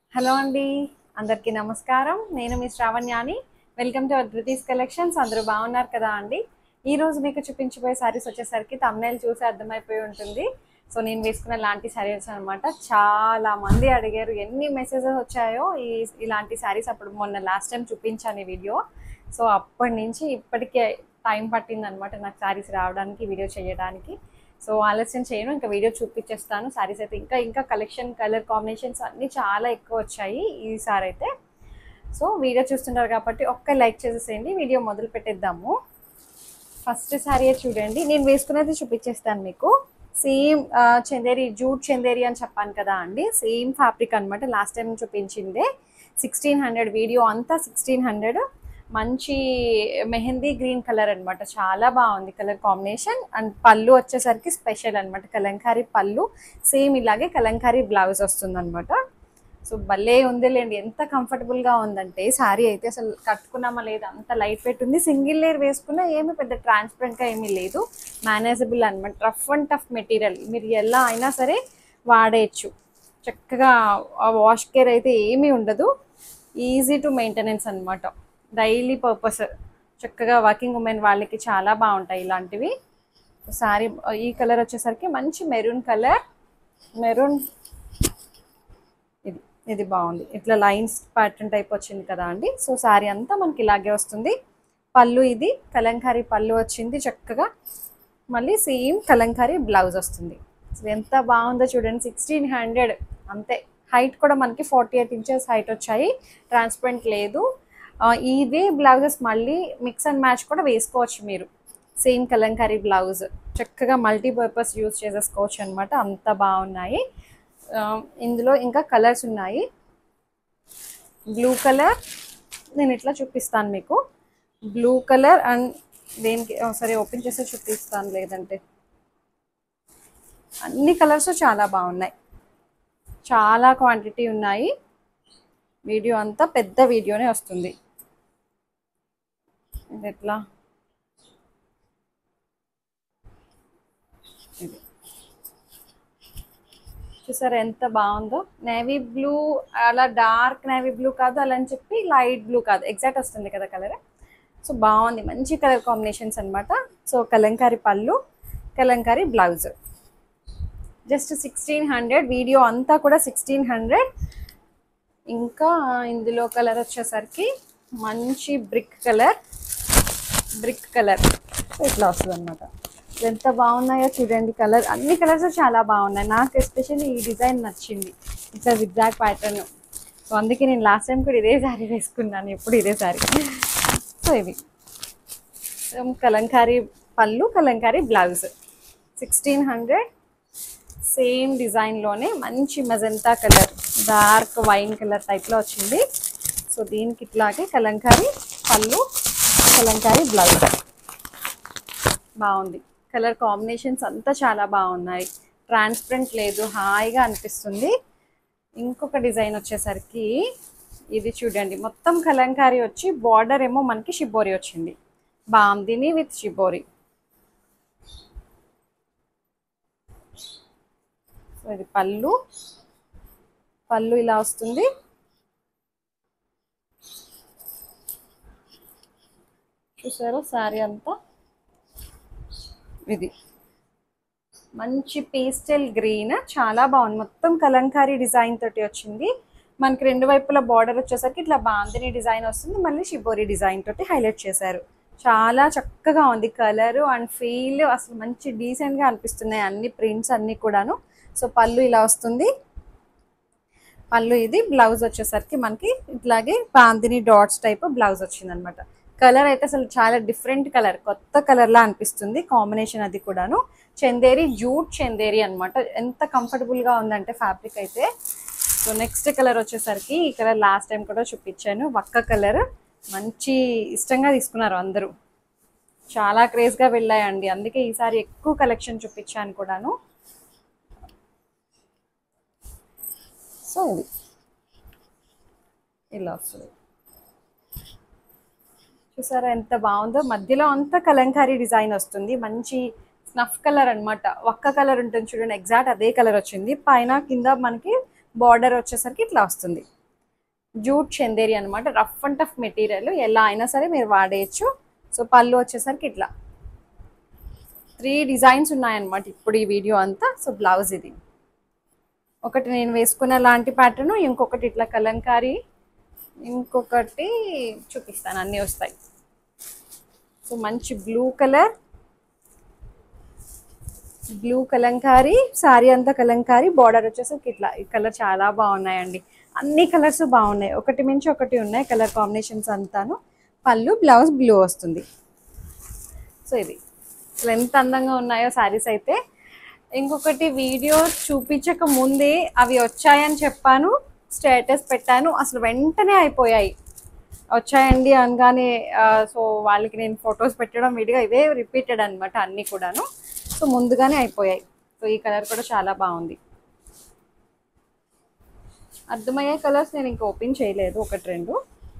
hello అండి అందరికీ నమస్కారం నేను మీ శ్రావణ్యాని వెల్కమ్ టు ధృతీస్ కలెక్షన్స్ అందరూ బాగున్నారు కదా అండి ఈ రోజు మీకు చూపించబోయే శారీస్ వచ్చేసరికి తమ్నేల్ చూసి అర్థమైపోయి ఉంటుంది సో నేను వేసుకున్న లాంటి శారీస్ అనమాట చాలా మంది అడిగారు ఎన్ని మెసేజెస్ వచ్చాయో ఈ ఇలాంటి శారీస్ అప్పుడు మొన్న లాస్ట్ టైం చూపించాను ఈ వీడియో సో అప్పటి నుంచి ఇప్పటికే టైం పట్టింది అనమాట నాకు శారీస్ రావడానికి వీడియో చేయడానికి సో ఆలస్యం చేయను ఇంకా వీడియో చూపించేస్తాను శారీస్ అయితే ఇంకా ఇంకా కలెక్షన్ కలర్ కాంబినేషన్స్ అన్నీ చాలా ఎక్కువ వచ్చాయి ఈసారి అయితే సో వీడియో చూస్తుంటారు కాబట్టి ఒక్క లైక్ చేసేసేయండి వీడియో మొదలు పెట్టేద్దాము ఫస్ట్ శారీ చూడండి నేను వేసుకున్నది చూపించేస్తాను మీకు సేమ్ చందేరి జూట్ చందేరి అని చెప్పాను కదా అండి సేమ్ ఫ్యాబ్రిక్ అనమాట లాస్ట్ టైం చూపించిందే సిక్స్టీన్ హండ్రెడ్ వీడియో అంతా సిక్స్టీన్ హండ్రెడ్ మంచి మెహందీ గ్రీన్ కలర్ అన్నమాట చాలా బాగుంది కలర్ కాంబినేషన్ అండ్ పళ్ళు వచ్చేసరికి స్పెషల్ అన్నమాట కలంకారీ పళ్ళు సేమ్ ఇలాగే కలంకారీ బ్లౌజ్ వస్తుంది అనమాట సో భలే ఉందిలేండి ఎంత కంఫర్టబుల్గా ఉందంటే శారీ అయితే అసలు కట్టుకున్నామా లేదా అంత లైట్ వెయిట్ ఉంది సింగిల్ లేయర్ వేసుకున్నా ఏమీ పెద్ద ట్రాన్స్పరెంట్గా ఏమీ లేదు మేనేజబుల్ అనమాట రఫ్ అండ్ టఫ్ మెటీరియల్ మీరు ఎలా అయినా సరే వాడేయచ్చు చక్కగా వాష్ కేర్ అయితే ఏమీ ఉండదు ఈజీ టు మెయింటెనెన్స్ అనమాట డైలీ పర్పస్ చక్కగా వర్కింగ్ ఉమెన్ వాళ్ళకి చాలా బాగుంటాయి ఇలాంటివి సారీ ఈ కలర్ వచ్చేసరికి మంచి మెరూన్ కలర్ మెరూన్ ఇది ఇది బాగుంది ఇట్లా లైన్స్ ప్యాటర్న్ టైప్ వచ్చింది కదా అండి సో సారీ అంతా మనకి ఇలాగే వస్తుంది పళ్ళు ఇది కలంకారీ పళ్ళు వచ్చింది చక్కగా మళ్ళీ సేమ్ కలంకారీ బ్లౌజ్ వస్తుంది అసలు ఎంత బాగుందో చూడండి సిక్స్టీన్ హండ్రెడ్ అంతే హైట్ కూడా మనకి ఫార్టీ ఎయిట్ ఇంచెస్ హైట్ వచ్చాయి ట్రాన్స్పరెంట్ లేదు ఆ, ఇవే బ్లౌజెస్ మళ్ళీ మిక్స్ అండ్ మ్యాచ్ కూడా వేసుకోవచ్చు మీరు సేమ్ కలంకారీ బ్లౌజ్ చక్కగా మల్టీపర్పస్ యూస్ చేసేసుకోవచ్చు అనమాట అంత బాగున్నాయి ఆ, ఇందులో ఇంకా కలర్స్ ఉన్నాయి బ్లూ కలర్ నేను ఇట్లా చూపిస్తాను మీకు బ్లూ కలర్ అండ్ దేనికి ఆ, సరే ఓపెన్ చేసి చూపిస్తాను లేదంటే అన్ని కలర్స్ చాలా బాగున్నాయి చాలా క్వాంటిటీ ఉన్నాయి వీడియో అంతా పెద్ద వీడియోనే వస్తుంది ఇది ఎట్లా ఇది చూసారా ఎంత బాగుందో నేవీ బ్లూ అలా డార్క్ నేవీ బ్లూ కాదు అలా అని చెప్పి లైట్ బ్లూ కాదు ఎగ్జాక్ట్ వస్తుంది కదా కలర్ సో బాగుంది మంచి కలర్ కాంబినేషన్స్ అన్నమాట so Kalamkari pallu Kalamkari blouse just sixteen hundred video అంతా కూడా సిక్స్టీన్ హండ్రెడ్ ఇంకా ఇందులో కలర్ వచ్చేసరికి మంచి బ్రిక్ కలర్ బ్రిక్ కలర్ ఇట్లా వస్తుంది అనమాట ఎంత బాగున్నాయో చూడండి కలర్ అన్ని కలర్స్ చాలా బాగున్నాయి నాకు ఎస్పెషల్లీ ఈ డిజైన్ నచ్చింది ఇట్లా విగ్జాక్ ప్యాటర్న్ సో అందుకే నేను లాస్ట్ టైం కూడా ఇదే శారీ వేసుకున్నాను ఎప్పుడు ఇదే శారీ సో ఇవి So, Kalamkari pallu Kalamkari blouse sixteen hundred same డిజైన్లోనే మంచి magenta colour dark wine colour టైప్లో వచ్చింది సో దీనికి ఇట్లాగే కలంకారీ పళ్ళు కలంకారీ బ్లౌజ్ బాగుంది కలర్ కాంబినేషన్స్ అంతా చాలా బాగున్నాయి ట్రాన్స్పరెంట్ లేదు హాయిగా అనిపిస్తుంది ఇంకొక డిజైన్ వచ్చేసరికి ఇది చూడండి మొత్తం కలంకారీ వచ్చి బార్డర్ ఏమో మనకి షిబోరి వచ్చింది బాందిని విత్ షిబోరి సో ఇది పళ్ళు పళ్ళు ఇలా వస్తుంది చూసారా శారీ అంతా ఇది మంచి పేస్టల్ గ్రీన్ చాలా బాగుంది మొత్తం కలంకారీ డిజైన్ తోటి వచ్చింది మనకి రెండు వైపుల బార్డర్ వచ్చేసరికి ఇట్లా బాందిని డిజైన్ వస్తుంది మళ్ళీ షిబోరి డిజైన్ తోటి హైలైట్ చేశారు చాలా చక్కగా ఉంది కలర్ అండ్ ఫీల్ అసలు మంచి డీసెంట్గా అనిపిస్తున్నాయి అన్ని ప్రింట్స్ అన్ని కూడాను సో పళ్ళు ఇలా వస్తుంది పళ్ళు ఇది బ్లౌజ్ వచ్చేసరికి మనకి ఇట్లాగే బాందిని డాట్స్ టైప్ బ్లౌజ్ వచ్చింది అనమాట కలర్ అయితే అసలు చాలా డిఫరెంట్ కలర్ కొత్త కలర్ లా అనిపిస్తుంది కాంబినేషన్ అది కూడాను చందేరి జూట్ చందేరి అనమాట ఎంత కంఫర్టబుల్ గా ఉందంటే ఫ్యాబ్రిక్ అయితే సో నెక్స్ట్ కలర్ వచ్చేసరికి ఈ కలర్ లాస్ట్ టైం కూడా చూపించాను వక్క కలర్ మంచి ఇష్టంగా తీసుకున్నారు అందరూ చాలా క్రేజ్గా వెళ్ళాయండి అందుకే ఈసారి ఎక్కువ కలెక్షన్ చూపించాను కూడాను సో ఇది ఇలా వస్తుంది చూసారా ఎంత బాగుందో మధ్యలో అంతా కలంకారీ డిజైన్ వస్తుంది మంచి స్నఫ్ కలర్ అన్నమాట ఒక్క కలర్ ఉంటుంది చూడండి ఎగ్జాక్ట్ అదే కలర్ వచ్చింది పైన కింద మనకి బార్డర్ వచ్చేసరికి ఇట్లా వస్తుంది జూట్ చందేరి అనమాట రఫ్ అండ్ టఫ్ మెటీరియల్ ఎలా అయినా సరే మీరు వాడేయచ్చు సో పళ్ళు వచ్చేసరికి ఇట్లా త్రీ డిజైన్స్ ఉన్నాయన్నమాట ఇప్పుడు ఈ వీడియో అంతా సో బ్లౌజ్ ఇది ఒకటి నేను వేసుకున్న లాంటి ప్యాటర్న్ ఇంకొకటి ఇట్లా కలంకారీ ఇంకొకటి చూపిస్తాను అన్నీ వస్తాయి సో మంచి blue colour blue Kalamkari sari అంతా కలంకారీ బార్డర్ వచ్చేసరికి ఇట్లా ఈ కలర్ చాలా బాగున్నాయండి అన్ని కలర్స్ బాగున్నాయి ఒకటి మించి ఒకటి ఉన్నాయి కలర్ కాంబినేషన్స్ అంతాను పళ్ళు బ్లౌజ్ బ్లూ వస్తుంది సో ఇది అసలు ఎంత అందంగా ఉన్నాయో శారీస్ అయితే ఇంకొకటి వీడియో చూపించక ముందే అవి వచ్చాయని చెప్పాను స్టేటస్ పెట్టాను అసలు వెంటనే అయిపోయాయి వచ్చాయండి అనగానే ఆ, సో వాళ్ళకి నేను ఫొటోస్ పెట్టడం వీడియో ఇవే రిపీటెడ్ అనమాట అన్నీ కూడాను సో ముందుగానే అయిపోయాయి సో ఈ కలర్ కూడా చాలా బాగుంది అర్థమయ్యే కలర్స్ నేను ఇంకా ఓపెన్ చేయలేదు ఒకటి రెండు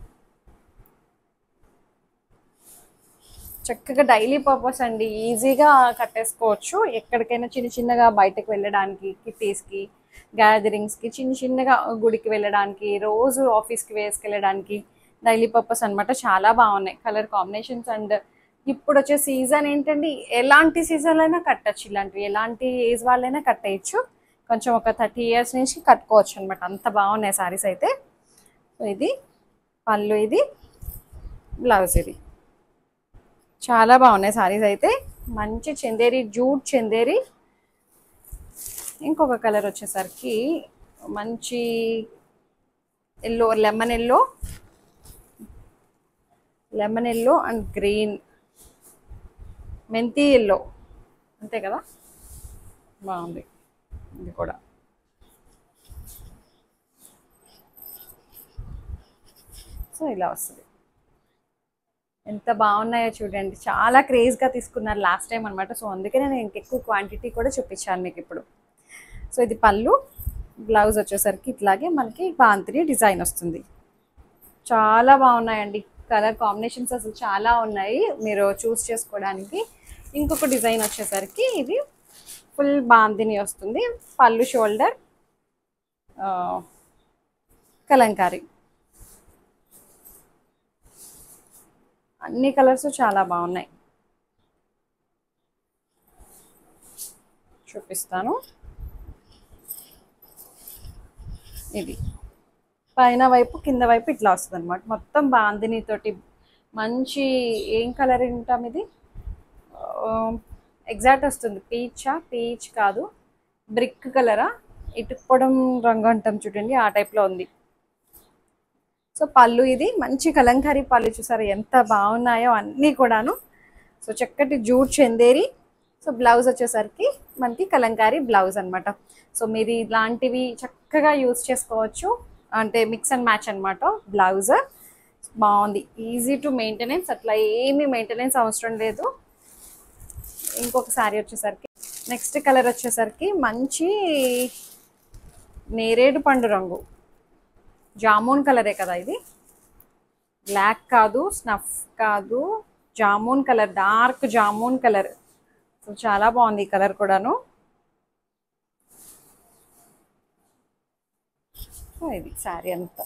చక్కగా డైలీ పర్పస్ అండి ఈజీగా కట్టేసుకోవచ్చు ఎక్కడికైనా చిన్న చిన్నగా బయటకు వెళ్ళడానికి కిట్టీస్కి గ్యాదరింగ్స్కి చిన్న చిన్నగా గుడికి వెళ్ళడానికి రోజు ఆఫీస్కి వేసుకెళ్ళడానికి డైలీ పర్పస్ అన్నమాట చాలా బాగున్నాయి కలర్ కాంబినేషన్స్ అండ్ ఇప్పుడు వచ్చే సీజన్ ఏంటండి ఎలాంటి సీజన్ అయినా కట్టచ్చు ఇలాంటివి ఎలాంటి ఏజ్ వాళ్ళైనా కట్టేయచ్చు కొంచెం ఒక థర్టీ ఇయర్స్ నుంచి కట్టుకోవచ్చు అనమాట అంత బాగున్నాయి సారీస్ అయితే సో ఇది పళ్ళు ఇది బ్లౌజ్ ఇది చాలా బాగున్నాయి సారీస్ అయితే మంచి చందేరి జూట్ చందేరి ఇంకొక కలర్ వచ్చేసరికి మంచి yellow lemon yellow lemon yellow and green methi yellow అంతే కదా బాగుంది ఇది కూడా సో ఇలా వస్తుంది ఎంత బాగున్నాయో చూడండి చాలా క్రేజ్గా తీసుకున్నారు లాస్ట్ టైం అనమాట సో అందుకే నేను ఇంకెక్కువ క్వాంటిటీ కూడా చూపించాను మీకు ఇప్పుడు సో ఇది పళ్ళు బ్లౌజ్ వచ్చేసరికి ఇట్లాగే మనకి బాంతిని డిజైన్ వస్తుంది చాలా బాగున్నాయండి కలర్ కాంబినేషన్స్ అసలు చాలా ఉన్నాయి మీరు చూస్ చేసుకోవడానికి ఇంకొక డిజైన్ వచ్చేసరికి ఇది ఫుల్ బాందిని వస్తుంది పళ్ళు షోల్డర్ కలంకారీ అన్ని కలర్స్ చాలా బాగున్నాయి చూపిస్తాను ఇది పైన వైపు కింద వైపు ఇట్లా వస్తుంది అనమాట మొత్తం బాందిని తోటి మంచి ఏం కలర్ ఉంటాం ఇది ఎగ్జాక్ట్ వస్తుంది పీచా పీచ్ కాదు బ్రిక్ కలరా ఇటుక్కోవడం రంగు అంటాం చూడండి ఆ టైప్లో ఉంది సో పళ్ళు ఇది మంచి కలంకారీ పళ్ళు చూసారు ఎంత బాగున్నాయో అన్నీ కూడాను సో చక్కటి జూట్ చందేరి సో బ్లౌజ్ వచ్చేసరికి మనకి కలంకారీ బ్లౌజ్ అన్నమాట సో మీరు ఇలాంటివి చక్కగా యూజ్ చేసుకోవచ్చు అంటే మిక్స్ అండ్ మ్యాచ్ అన్నమాట బ్లౌజ్ బాగుంది ఈజీ టు మెయింటెనెన్స్ అట్లా ఏమీ మెయింటెనెన్స్ అవసరం లేదు ఇంకొక శారీ వచ్చేసరికి నెక్స్ట్ కలర్ వచ్చేసరికి మంచి నేరేడు పండు రంగు జామున్ కలరే కదా ఇది బ్లాక్ కాదు స్నఫ్ కాదు jamun colour dark jamun colour so చాలా బాగుంది ఈ కలర్ కూడాను సో ఇది శారీ అంతా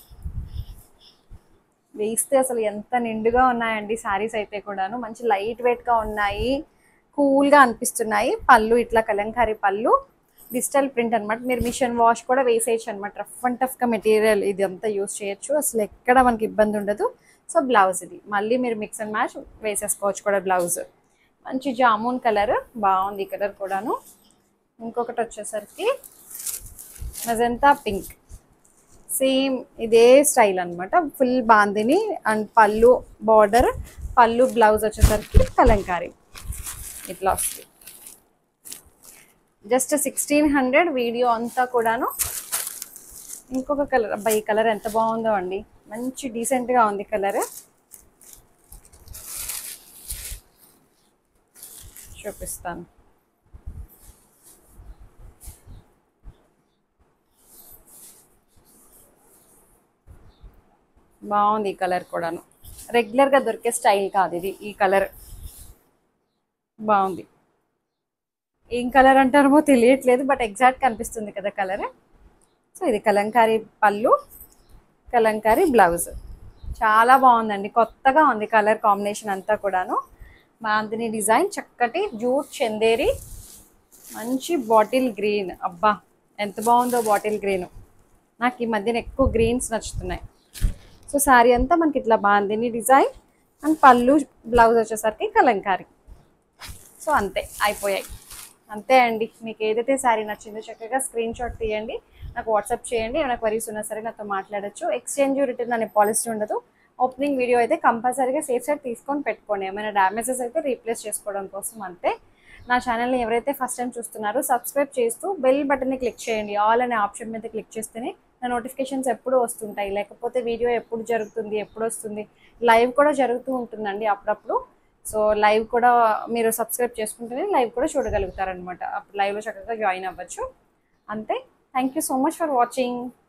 వేస్తే అసలు ఎంత నిండుగా ఉన్నాయండి శారీస్ అయితే కూడాను మంచి లైట్ వెయిట్గా ఉన్నాయి కూల్గా అనిపిస్తున్నాయి పళ్ళు ఇట్లా కలంకారీ పళ్ళు డిజిటల్ ప్రింట్ అనమాట మీరు మిషన్ వాష్ కూడా వేసేయచ్చు అనమాట రఫ్ అండ్ టఫ్గా మెటీరియల్ ఇది అంతా యూస్ చేయొచ్చు అసలు ఎక్కడ మనకి ఇబ్బంది ఉండదు సో బ్లౌజ్ ఇది మళ్ళీ మీరు మిక్స్ అండ్ మ్యాచ్ వేసేసుకోవచ్చు కూడా బ్లౌజ్ మంచి జామున్ కలర్ బాగుంది ఈ కలర్ కూడాను ఇంకొకటి వచ్చేసరికి మజంతా పింక్ సేమ్ ఇదే స్టైల్ అనమాట full bandhani and pallu border pallu blouse వచ్చేసరికి కలంకారీ ఇట్లా వస్తుంది జస్ట్ సిక్స్టీన్ హండ్రెడ్ వీడియో అంతా కూడాను ఇంకొక కలర్ అబ్బాయి ఈ కలర్ ఎంత బాగుందో అండి మంచి డీసెంట్గా ఉంది కలర్ చూపిస్తాను బాగుంది ఈ కలర్ కూడాను రెగ్యులర్గా దొరికే స్టైల్ కాదు ఇది ఈ కలర్ బాగుంది ఏం కలర్ అంటారమో తెలియట్లేదు బట్ ఎగ్జాక్ట్ కనిపిస్తుంది కదా కలర్ సో ఇది కలంకారీ పళ్ళు కలంకారీ బ్లౌజ్ చాలా బాగుందండి కొత్తగా ఉంది కలర్ కాంబినేషన్ అంతా కూడాను బాందిని డిజైన్ చక్కటి జూట్ చందేరి మంచి బాటిల్ గ్రీన్ అబ్బా ఎంత బాగుందో బాటిల్ గ్రీన్ నాకు ఈ మధ్యన ఎక్కువ గ్రీన్స్ నచ్చుతున్నాయి సో శారీ అంతా మనకి ఇట్లా bandhani design and pallu blouse వచ్చేసరికి కలంకారీ సో అంతే అయిపోయాయి అంతే అండి మీకు ఏదైతే శారీ నచ్చిందో చక్కగా స్క్రీన్ షాట్ తీయండి నాకు వాట్సాప్ చేయండి ఏమైనా క్వరీస్ ఉన్నా సరే నాతో మాట్లాడొచ్చు ఎక్స్చేంజ్ రిటర్న్ అనే పాలసీ ఉండదు ఓపెనింగ్ వీడియో అయితే కంపల్సరీగా సేఫ్ సైడ్ తీసుకొని పెట్టుకోండి ఏమైనా డ్యామేజెస్ అయితే రీప్లేస్ చేసుకోవడం కోసం అంతే నా ఛానల్ని ఎవరైతే ఫస్ట్ టైం చూస్తున్నారో సబ్స్క్రైబ్ చేస్తూ బెల్ బటన్ని క్లిక్ చేయండి ఆల్ అనే ఆప్షన్ మీద క్లిక్ చేస్తేనే నా నోటిఫికేషన్స్ ఎప్పుడు వస్తుంటాయి లేకపోతే వీడియో ఎప్పుడు జరుగుతుంది ఎప్పుడు వస్తుంది లైవ్ కూడా జరుగుతూ ఉంటుందండి అప్పుడప్పుడు సో లైవ్ కూడా మీరు సబ్స్క్రైబ్ చేసుకుంటేనే లైవ్ కూడా చూడగలుగుతారనమాట అప్పుడు లైవ్లో చక్కగా జాయిన్ అవ్వచ్చు అంతే thank you so much for watching